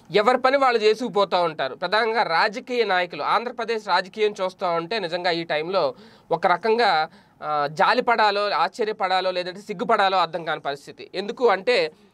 ఎవరి పని వాళ్ళు చేసుకుపోతూ ఉంటారు ప్రధానంగా రాజకీయ నాయకులు ఆంధ్రప్రదేశ్ రాజకీయం చూస్తూ ఉంటే నిజంగా ఈ టైంలో ఒక రకంగా ఆ, జాలిపడాలో ఆశ్చర్యపడాలో లేదంటే సిగ్గుపడాలో అర్థం కాని పరిస్థితి ఎందుకు అంటే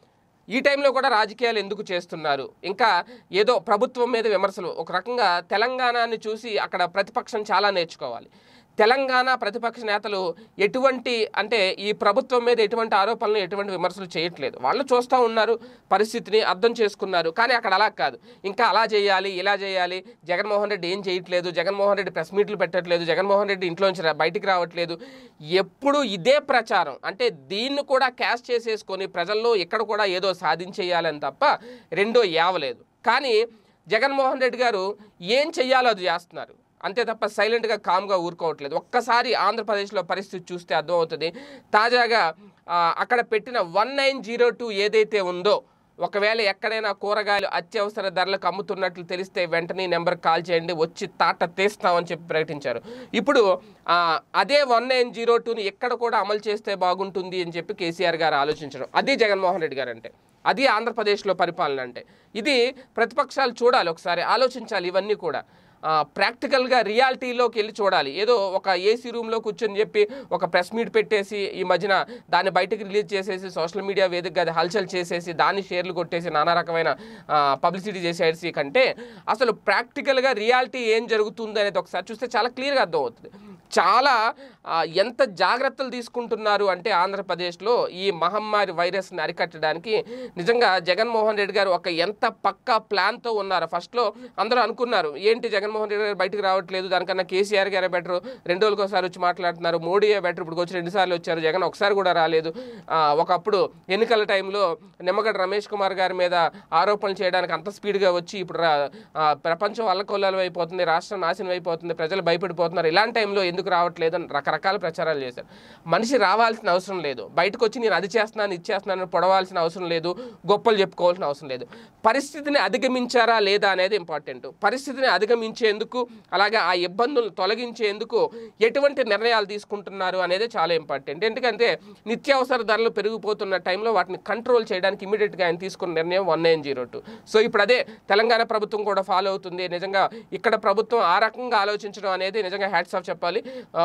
ఈ టైంలో కూడా రాజకీయాలు ఎందుకు చేస్తున్నారు ఇంకా ఏదో ప్రభుత్వం మీద విమర్శలు ఒక రకంగా తెలంగాణని చూసి అక్కడ ప్రతిపక్షం చాలా నేర్చుకోవాలి తెలంగాణ ప్రతిపక్ష నేతలు ఎటువంటి అంటే ఈ ప్రభుత్వం మీద ఎటువంటి ఆరోపణలు ఎటువంటి విమర్శలు చేయట్లేదు వాళ్ళు చూస్తూ ఉన్నారు పరిస్థితిని అర్థం చేసుకున్నారు కానీ అక్కడ అలా కాదు ఇంకా అలా చేయాలి ఇలా చేయాలి జగన్మోహన్ రెడ్డి ఏం చేయట్లేదు జగన్మోహన్ రెడ్డి ప్రెస్ మీట్లు పెట్టట్లేదు జగన్మోహన్ రెడ్డి ఇంట్లోంచి రా- బయటికి రావట్లేదు ఎప్పుడు ఇదే ప్రచారం అంటే దీన్ని కూడా క్యాష్ చేసేసుకొని ప్రజల్లో ఇక్కడ కూడా ఏదో సాధించేయాలని తప్ప రెండో యావలేదు కానీ జగన్మోహన్ రెడ్డి గారు ఏం చెయ్యాలో అది చేస్తున్నారు అంతే తప్ప సైలెంట్గా కామ్గా ఊరుకోవట్లేదు ఒక్కసారి ఆంధ్రప్రదేశ్లో పరిస్థితి చూస్తే అర్థమవుతుంది తాజాగా ఆ, అక్కడ పెట్టిన వన్ నైన్ జీరో టూ ఏదైతే ఉందో ఒకవేళ ఎక్కడైనా కూరగాయలు అత్యవసర ధరలకు అమ్ముతున్నట్లు తెలిస్తే వెంటనే నెంబర్ కాల్ చేయండి వచ్చి తాట తీస్తామని చెప్పి ప్రకటించారు ఇప్పుడు ఆ, అదే వన్ నైన్ జీరో టూని ఎక్కడ కూడా అమలు చేస్తే బాగుంటుంది అని చెప్పి కేసీఆర్ గారు ఆలోచించడం అది జగన్మోహన్ రెడ్డి గారు అంటే అది ఆంధ్రప్రదేశ్లో పరిపాలన అంటే ఇది ప్రతిపక్షాలు చూడాలి ఒకసారి ఆలోచించాలి ఇవన్నీ కూడా ఆ, ప్రాక్టికల్గా రియాలిటీలోకి వెళ్ళి చూడాలి ఏదో ఒక ఏసీ రూమ్లో కూర్చొని చెప్పి ఒక ప్రెస్ మీట్ పెట్టేసి ఈ మధ్యన దాన్ని బయటకు రిలీజ్ చేసేసి సోషల్ మీడియా వేదికగా అది హల్చల్ చేసేసి దాన్ని షేర్లు కొట్టేసి నానా రకమైన పబ్లిసిటీ చేసేసి కంటే అసలు ప్రాక్టికల్గా రియాలిటీ ఏం జరుగుతుంది అనేది ఒకసారి చూస్తే చాలా క్లియర్గా అర్థమవుతుంది చాలా ఆ, ఎంత జాగ్రత్తలు తీసుకుంటున్నారు అంటే ఆంధ్రప్రదేశ్లో ఈ మహమ్మారి వైరస్ని అరికట్టడానికి నిజంగా జగన్మోహన్ రెడ్డి గారు ఒక ఎంత పక్కా ప్లాన్తో ఉన్నారు ఫస్ట్లో అందరూ అనుకున్నారు ఏంటి జగన్మోహన్ రెడ్డి గారు బయటకు రావట్లేదు దానికన్నా కేసీఆర్ గారే బెటర్ రెండు రోజులకు ఒకసారి వచ్చి మాట్లాడుతున్నారు మోడీయే బెటర్ ఇప్పుడు వచ్చి రెండు సార్లు వచ్చారు జగన్ ఒకసారి కూడా రాలేదు ఆ, ఒకప్పుడు ఎన్నికల టైంలో నిమ్మగడ్డ రమేష్ కుమార్ గారి మీద ఆరోపణలు చేయడానికి అంత స్పీడ్గా వచ్చి ఇప్పుడు రా- ఆ, ప్రపంచం అల్లకొల్లాలు అయిపోతుంది రాష్ట్రం నాశనం అయిపోతుంది ప్రజలు భయపడిపోతున్నారు ఇలాంటి టైంలో ఎందుకు రావట్లేదు అని రకరకాల ప్రచారాలు చేశారు మనిషి రావాల్సిన అవసరం లేదు బయటకు వచ్చి నేను అది చేస్తున్నాను ఇది చేస్తున్నాను పొడవాల్సిన అవసరం లేదు గొప్పలు చెప్పుకోవాల్సిన అవసరం లేదు పరిస్థితిని అధిగమించారా లేదా అనేది ఇంపార్టెంట్ పరిస్థితిని అధిగమించేందుకు అలాగే ఆ ఇబ్బందులను తొలగించేందుకు ఎటువంటి నిర్ణయాలు తీసుకుంటున్నారు అనేది చాలా ఇంపార్టెంట్ ఎందుకంటే నిత్యావసర ధరలు పెరిగిపోతున్న టైంలో వాటిని కంట్రోల్ చేయడానికి ఇమీడియట్గా ఆయన తీసుకున్న నిర్ణయం one nine zero two so ఇప్పుడు అదే తెలంగాణ ప్రభుత్వం కూడా ఫాలో అవుతుంది నిజంగా ఇక్కడ ప్రభుత్వం ఆ రకంగా ఆలోచించడం అనేది నిజంగా హ్యాట్స్ ఆఫ్ చెప్పాలి ఆ,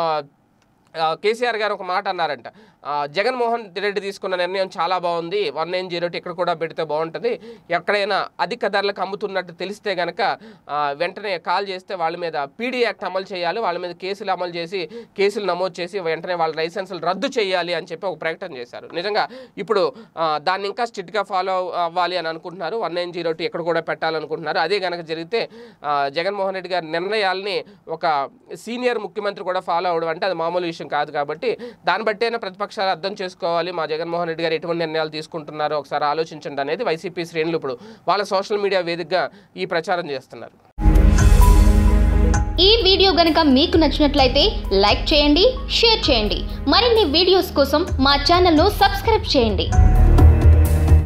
ఆ, కేసీఆర్ గారు ఒక మాట అన్నారంట ఆ, జగన్మోహన్ రెడ్డి తీసుకున్న నిర్ణయం చాలా బాగుంది వన్ నైన్ జీరో ఇక్కడ కూడా పెడితే బాగుంటుంది ఎక్కడైనా అధిక ధరలకు అమ్ముతున్నట్టు తెలిస్తే గనక ఆ, వెంటనే కాల్ చేస్తే వాళ్ళ మీద పీడీ యాక్ట్ అమలు చేయాలి వాళ్ళ మీద కేసులు అమలు చేసి కేసులు నమోదు చేసి వెంటనే వాళ్ళ లైసెన్సులు రద్దు చేయాలి అని చెప్పి ఒక ప్రకటన చేశారు నిజంగా ఇప్పుడు ఆ, దాన్ని ఇంకా స్ట్రిక్ట్గా ఫాలో అవ్వాలి అని అనుకుంటున్నారు వన్ నైన్ జీరో టూ ఎక్కడ కూడా పెట్టాలనుకుంటున్నారు అదే కనుక జరిగితే ఆ, జగన్మోహన్ రెడ్డి గారి నిర్ణయాల్ని ఒక సీనియర్ ముఖ్యమంత్రి కూడా ఫాలో అవడం అంటే అది మామూలు విషయం కాదు కాబట్టి దాన్ని బట్టేనే ప్రతిపక్షాలు అర్థం చేసుకోవాలి మా జగన్మోహన్ రెడ్డి గారు ఎటువంటి నిర్ణయాలు తీసుకుంటున్నారో ఒకసారి ఆలోచించండి అనేది వైసీపీ శ్రేణులు ఇప్పుడు వాళ్ళ సోషల్ మీడియా వేదికగా ఈ ప్రచారం చేస్తున్నారు ఈ వీడియో గనుక మీకు నచ్చినట్లయితే లైక్ చేయండి షేర్ చేయండి మరిన్ని వీడియోస్ కోసం మా ఛానల్ను సబ్స్క్రైబ్ చేయండి